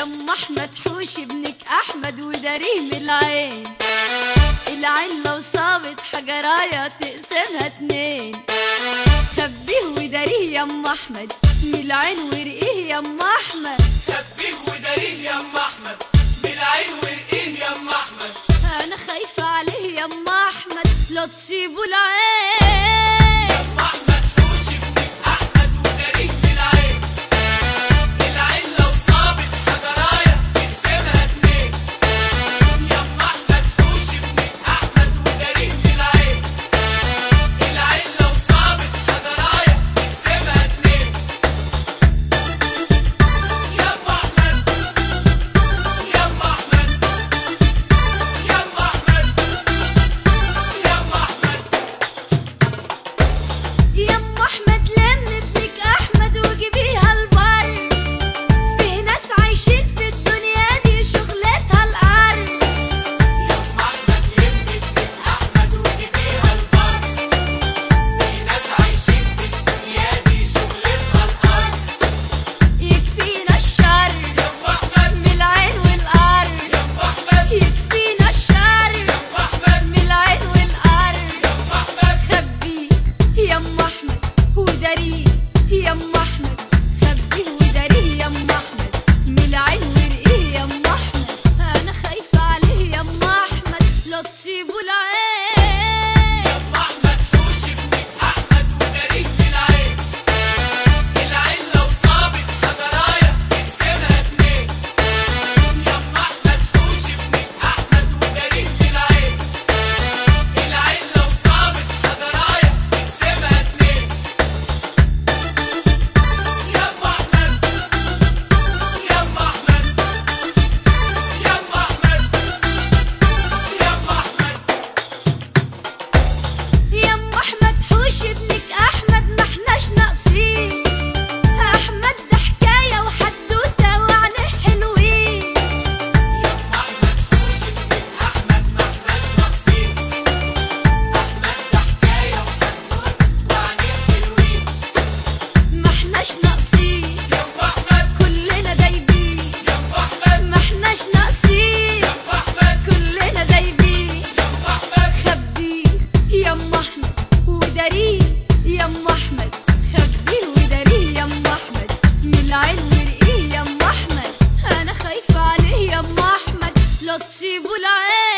يم احمد حوش ابنك احمد وداريه من العين العين لو صابت حجرايه تقسمها اتنين خبيه وداريه يم احمد من العين ورقيه يم احمد خبيه وداريه يا ام احمد بالعين ورقيه يا ام احمد انا خايفه عليه يم احمد لا تسيبوا العين ام احمد حوش ابنك احمد وداريه بالعين العين لو صابت حجرايه تقسمها اتنين يا ام احمد حوش ابنك احمد وداريه بالعين العين لو صابت حجرايه تقسمها اتنين يا ام احمد يا ام احمد يا ام احمد يا ام احمد يم احمد لم ابنك احمد وجيبيها البر فيه ناس عايشين في الدنيا دي شغلتها الارض يا ام احمد يمك احمد وجيبيها البر في ناس عايشين في الدنيا دي شغلتها الارض يكفينا الشر يا ام احمد من العين والارض يا ام احمد يكفينا الشر يا ام احمد من العين والارض يا ام احمد خبيه يم احمد وداريه يم احمد خبيه وداريه يم احمد من العين ورقيه يم احمد انا خايفه عليه يم احمد لا تسيبوا العين يا ام احمد حوش ابنك احمد وداريه بالعين العين لو صابت حجرايه تقسمها اتنين يا ام احمد حوش ابنك احمد وداريه بالعين العين لو صابت حجرايه تقسمها اتنين يا ام احمد يا ام احمد يا ام احمد يا ام احمد يم احمد حوش ابنك احمد ما احناش ناقصين احمد ده حكايه وحدوته وعنه حلوين يا ام احمد حوش ابنك احمد ما احناش ناقصين احمد ده حكايه وحدوته وعينيه حلوين ما احناش ناقصين يا ام احمد كلنا دايبين يا ام احمد ما احناش ناقصين يا ام احمد كلنا دايبين يا ام احمد خبيه يم احمد وداريه يم احمد خبيه وداريه يم احمد من العين ورقيه يم احمد انا خايفه عليه يم احمد لا تسيبوا العين